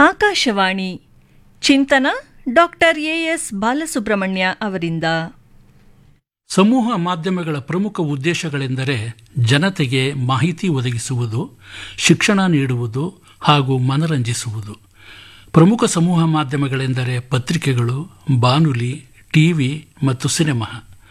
ಆಕಾಶವಾಣಿ ಚಿಂತನ doctor as Balasubramanya ಅವರಿಂದ ಸಮೂಹ ಮಾಧ್ಯಮಗಳ ಪ್ರಮುಖ ಉದ್ದೇಶಗಳೆಂದರೆ ಜನತೆಗೆ ಮಾಹಿತಿ ಒದಗಿಸುವುದು ಶಿಕ್ಷಣ ನೀಡುವುದು ಹಾಗೂ ಮನರಂಜಿಸುವುದು ಪ್ರಮುಖ ಸಮೂಹ ಮಾಧ್ಯಮಗಳೆಂದರೆ ಪತ್ರಿಕೆಗಳು ಬಾನುಲಿ ಟಿವಿ ಮತ್ತು ಸಿನೆಮಾ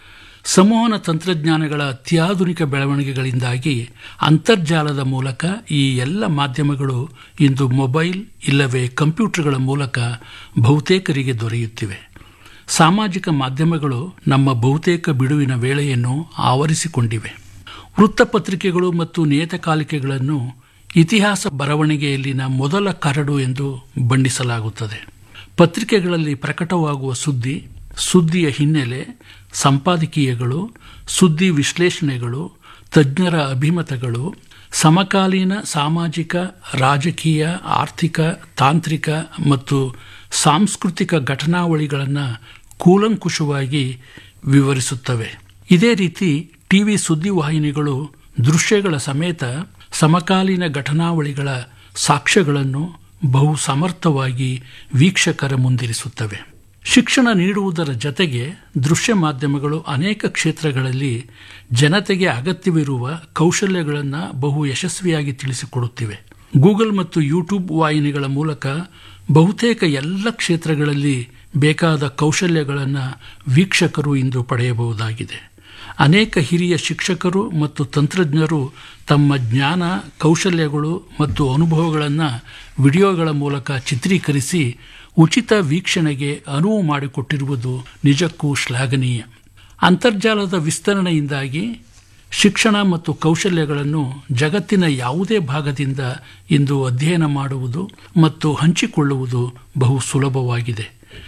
ಸಂವಹನ ತಂತ್ರಜ್ಞಾನಗಳ ಅತ್ಯಾಧುನಿಕ ಬೆಳವಣಿಗೆಗಳಿಂದಾಗಿ ಅಂತರ್ಜಾಲದ ಮೂಲಕ ಈ ಎಲ್ಲ ಮಾಧ್ಯಮಗಳು ಇಂದು ಮೊಬೈಲ್ ಇಲ್ಲವೇ ಕಂಪ್ಯೂಟರ್ಗಳ ಮೂಲಕ ಬಹುತೇಕರಿಗೆ ದೊರೆಯುತ್ತಿವೆ ಸಾಮಾಜಿಕ ಮಾಧ್ಯಮಗಳು ನಮ್ಮ ಬಹುತೇಕ ಬಿಡುವಿನ ವೇಳೆಯನ್ನು ಆವರಿಸಿಕೊಂಡಿವೆ ವೃತ್ತಪತ್ರಿಕೆಗಳು ಮತ್ತು ನಿಯತಕಾಲಿಕೆಗಳನ್ನು ಇತಿಹಾಸ ಬರವಣಿಗೆಯಲ್ಲಿನ ಮೊದಲ ಕರಡು ಎಂದು ಬಣ್ಣಿಸಲಾಗುತ್ತದೆ ಪತ್ರಿಕೆಗಳಲ್ಲಿ ಪ್ರಕಟವಾಗುವ ಸುದ್ದಿ ಸುದ್ದಿಯ ಹಿನ್ನೆಲೆ ಸಂಪಾದಕೀಯಗಳು ಸುದ್ದಿ ವಿಶ್ಲೇಷಣೆಗಳು ತಜ್ಞರ ಅಭಿಮತಗಳು ಸಮಕಾಲೀನ ಸಾಮಾಜಿಕ ರಾಜಕೀಯ ಆರ್ಥಿಕ ತಾಂತ್ರಿಕ ಮತ್ತು ಸಾಂಸ್ಕೃತಿಕ ಘಟನಾವಳಿಗಳನ್ನು ಕೂಲಂಕುಷವಾಗಿ ವಿವರಿಸುತ್ತವೆ ಇದೇ ರೀತಿ ಟಿವಿ ಸುದ್ದಿವಾಹಿನಿಗಳು ದೃಶ್ಯಗಳ ಸಮೇತ ಸಮಕಾಲೀನ ಘಟನಾವಳಿಗಳ ಸಾಕ್ಷ್ಯಗಳನ್ನು ಬಹು ಸಮರ್ಥವಾಗಿ ವೀಕ್ಷಕರ ಮುಂದಿರಿಸುತ್ತವೆ ಶಿಕ್ಷಣ ನೀಡುವುದರ ಜತೆಗೆ ದೃಶ್ಯ ಮಾಧ್ಯಮಗಳು ಅನೇಕ ಕ್ಷೇತ್ರಗಳಲ್ಲಿ ಜನತೆಗೆ ಅಗತ್ಯವಿರುವ ಕೌಶಲ್ಯಗಳನ್ನು ಬಹು ಯಶಸ್ವಿಯಾಗಿ ತಿಳಿಸಿಕೊಡುತ್ತಿವೆ ಗೂಗಲ್ ಮತ್ತು ಯೂಟ್ಯೂಬ್ ವಾಹಿನಿಗಳ ಮೂಲಕ ಬಹುತೇಕ ಎಲ್ಲ ಕ್ಷೇತ್ರಗಳಲ್ಲಿ ಬೇಕಾದ ಕೌಶಲ್ಯಗಳನ್ನು ವೀಕ್ಷಕರು ಇಂದು ಪಡೆಯಬಹುದಾಗಿದೆ ಅನೇಕ ಹಿರಿಯ ಶಿಕ್ಷಕರು ಮತ್ತು ತಂತ್ರಜ್ಞರು ತಮ್ಮ ಜ್ಞಾನ ಕೌಶಲ್ಯಗಳು ಮತ್ತು ಅನುಭವಗಳನ್ನು ವಿಡಿಯೋಗಳ ಮೂಲಕ ಚಿತ್ರೀಕರಿಸಿ ಉಚಿತ ವೀಕ್ಷಣೆಗೆ ಅನುವು ಮಾಡಿಕೊಟ್ಟಿರುವುದು ನಿಜಕ್ಕೂ ಶ್ಲಾಘನೀಯ ಅಂತರ್ಜಾಲದ ವಿಸ್ತರಣೆಯಿಂದಾಗಿ ಶಿಕ್ಷಣ ಮತ್ತು ಕೌಶಲ್ಯಗಳನ್ನು ಜಗತ್ತಿನ ಯಾವುದೇ ಭಾಗದಿಂದ ಇಂದು ಅಧ್ಯಯನ ಮಾಡುವುದು ಮತ್ತು ಹಂಚಿಕೊಳ್ಳುವುದು ಬಹು ಸುಲಭವಾಗಿದೆ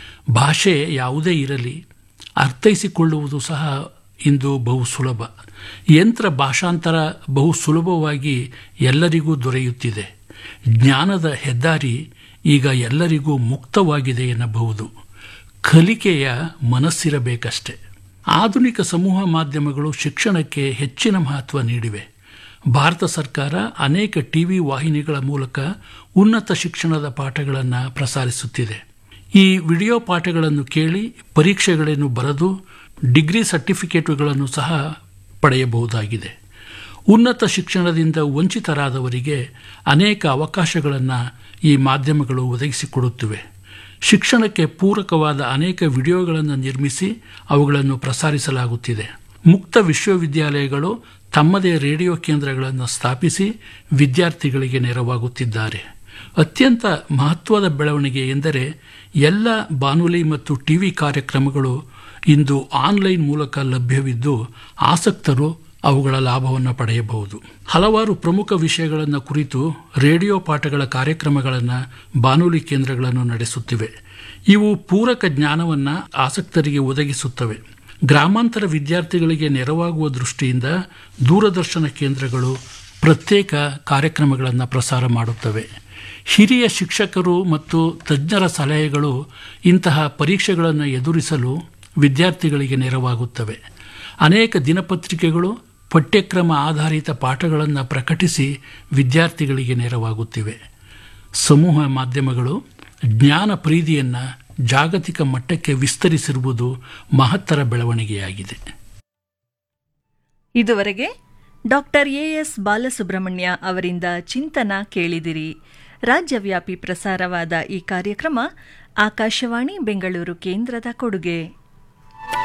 ಭಾಷೆ ಯಾವುದೇ ಇರಲಿ ಅರ್ಥೈಸಿಕೊಳ್ಳುವುದು ಸಹ ಇಂದು ಬಹು ಸುಲಭ ಯಂತ್ರ ಭಾಷಾಂತರ ಬಹು ಸುಲಭವಾಗಿ ಎಲ್ಲರಿಗೂ ದೊರೆಯುತ್ತಿದೆ ಜ್ಞಾನದ ಹೆದ್ದಾರಿ ಈಗ ಎಲ್ಲರಿಗೂ ಮುಕ್ತವಾಗಿದೆ ಎನ್ನಬಹುದು ಕಲಿಕೆಯ ಮನಸ್ಸಿರಬೇಕಷ್ಟೆ ಆಧುನಿಕ ಸಮೂಹ ಮಾಧ್ಯಮಗಳು ಶಿಕ್ಷಣಕ್ಕೆ ಹೆಚ್ಚಿನ ಮಹತ್ವ ನೀಡಿವೆ ಭಾರತ ಸರ್ಕಾರ ಅನೇಕ ಟಿವಿ ವಾಹಿನಿಗಳ ಮೂಲಕ ಉನ್ನತ ಶಿಕ್ಷಣದ ಪಾಠಗಳನ್ನು ಪ್ರಸಾರಿಸುತ್ತಿದೆ ಈ ವಿಡಿಯೋ ಪಾಠಗಳನ್ನು ಕೇಳಿ ಪರೀಕ್ಷೆಗಳನ್ನು ಬರೆದು ಡಿಗ್ರಿ ಸರ್ಟಿಫಿಕೇಟುಗಳನ್ನು ಸಹ ಪಡೆಯಬಹುದಾಗಿದೆ ಉನ್ನತ ಶಿಕ್ಷಣದಿಂದ ವಂಚಿತರಾದವರಿಗೆ ಅನೇಕ ಅವಕಾಶಗಳನ್ನು ಈ ಮಾಧ್ಯಮಗಳು ಒದಗಿಸಿಕೊಡುತ್ತಿವೆ ಶಿಕ್ಷಣಕ್ಕೆ ಪೂರಕವಾದ ಅನೇಕ ವಿಡಿಯೋಗಳನ್ನು ನಿರ್ಮಿಸಿ ಅವುಗಳನ್ನು ಪ್ರಸಾರಿಸಲಾಗುತ್ತಿದೆ ಮುಕ್ತ ವಿಶ್ವವಿದ್ಯಾಲಯಗಳು ತಮ್ಮದೇ ರೇಡಿಯೋ ಕೇಂದ್ರಗಳನ್ನು ಸ್ಥಾಪಿಸಿ ವಿದ್ಯಾರ್ಥಿಗಳಿಗೆ ನೆರವಾಗುತ್ತಿದ್ದಾರೆ ಅತ್ಯಂತ ಮಹತ್ವದ ಬೆಳವಣಿಗೆ ಎಂದರೆ ಎಲ್ಲ ಬಾನುಲಿ ಮತ್ತು ಟಿವಿ ಕಾರ್ಯಕ್ರಮಗಳು ಇಂದು ಆನ್ಲೈನ್ ಮೂಲಕ ಲಭ್ಯವಿದ್ದು ಆಸಕ್ತರು ಅವುಗಳ ಲಾಭವನ್ನು ಪಡೆಯಬಹುದು ಹಲವಾರು ಪ್ರಮುಖ ವಿಷಯಗಳನ್ನು ಕುರಿತು ರೇಡಿಯೋ ಪಾಠಗಳ ಕಾರ್ಯಕ್ರಮಗಳನ್ನು ಬಾನುಲಿ ಕೇಂದ್ರಗಳನ್ನು ನಡೆಸುತ್ತಿವೆ ಇವು ಪೂರಕ ಜ್ಞಾನವನ್ನು ಆಸಕ್ತರಿಗೆ ಒದಗಿಸುತ್ತವೆ ಗ್ರಾಮಾಂತರ ವಿದ್ಯಾರ್ಥಿಗಳಿಗೆ ನೆರವಾಗುವ ದೃಷ್ಟಿಯಿಂದ ದೂರದರ್ಶನ ಕೇಂದ್ರಗಳು ಪ್ರತ್ಯೇಕ ಕಾರ್ಯಕ್ರಮಗಳನ್ನು ಪ್ರಸಾರ ಮಾಡುತ್ತವೆ ಹಿರಿಯ ಶಿಕ್ಷಕರು ಮತ್ತು ತಜ್ಞರ ಸಲಹೆಗಳು ಇಂತಹ ಪರೀಕ್ಷೆಗಳನ್ನು ಎದುರಿಸಲು ವಿದ್ಯಾರ್ಥಿಗಳಿಗೆ ನೆರವಾಗುತ್ತವೆ ಅನೇಕ ದಿನಪತ್ರಿಕೆಗಳು ಪಠ್ಯಕ್ರಮ ಆಧಾರಿತ ಪಾಠಗಳನ್ನು ಪ್ರಕಟಿಸಿ ವಿದ್ಯಾರ್ಥಿಗಳಿಗೆ ನೆರವಾಗುತ್ತಿವೆ ಸಮೂಹ ಮಾಧ್ಯಮಗಳು ಜ್ಞಾನ ಪ್ರೀತಿಯನ್ನು ಜಾಗತಿಕ ಮಟ್ಟಕ್ಕೆ ವಿಸ್ತರಿಸಿರುವುದು ಮಹತ್ತರ ಬೆಳವಣಿಗೆಯಾಗಿದೆ ಇದುವರೆಗೆ ಡಾಕ್ಟರ್ ಎಎಸ್ ಬಾಲಸುಬ್ರಹ್ಮಣ್ಯ ಅವರಿಂದ ಚಿಂತನ ಕೇಳಿದಿರಿ ರಾಜ್ಯವ್ಯಾಪಿ ಪ್ರಸಾರವಾದ ಈ ಕಾರ್ಯಕ್ರಮ ಆಕಾಶವಾಣಿ ಬೆಂಗಳೂರು ಕೇಂದ್ರದ ಕೊಡುಗೆ